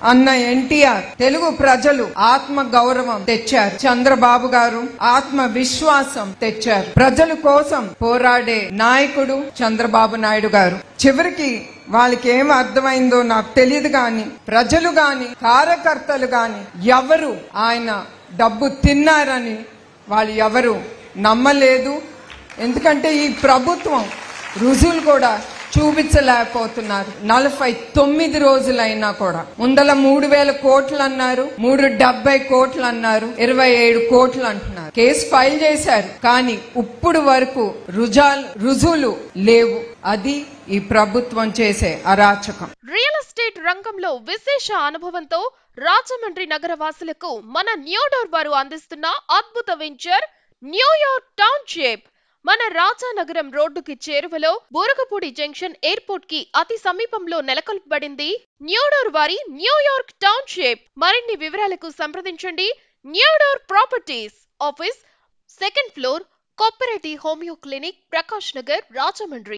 అన్న ఎన్టీఆర్ తెలుగు ప్రజలు ఆత్మ గౌరవం తెచ్చారు చంద్రబాబు గారు ఆత్మ విశ్వాసం తెచ్చారు ప్రజల కోసం పోరాడే నాయకుడు చంద్రబాబు నాయుడు గారు చివరికి వాళ్ళకి ఏం అర్థమైందో నాకు తెలియదు గాని ప్రజలు గాని కార్యకర్తలు గాని ఎవరు ఆయన డబ్బు తిన్నారని వాళ్ళు ఎవరు నమ్మలేదు ఎందుకంటే ఈ ప్రభుత్వం రుజువులు కూడా చూపించలేకపోతున్నారు నలభై తొమ్మిది రోజులైనా కూడా ముందల మూడు వేల కోట్లు అన్నారు మూడు డెబ్బై కోట్లు అన్నారు ఇరవై ఏడు కోట్లు అంటున్నారు కేసు ఫైల్ చేశారు కానీ ఇప్పుడు వరకు రుజాలు రుజువులు లేవు అది ఈ ప్రభుత్వం చేసే అరాచకం రియల్ ఎస్టేట్ రంగంలో విశేష అనుభవంతో రాజమండ్రి నగర వాసులకు మన న్యూడోర్ వారు అందిస్తున్న అద్భుత వెంచర్ న్యూయార్క్ టౌన్షిప్ మన రాజానగరం రోడ్డుకి చేరువలో బోరగపూడి జంక్షన్ ఎయిర్పోర్ట్ కి అతి సమీపంలో నెలకొల్పబడింది న్యూడోర్ వారి న్యూయార్క్ టౌన్షిప్ మరిన్ని వివరాలకు సంప్రదించండి new door properties office second floor cooperative homeo clinic Prakash Nagar Rajahmundry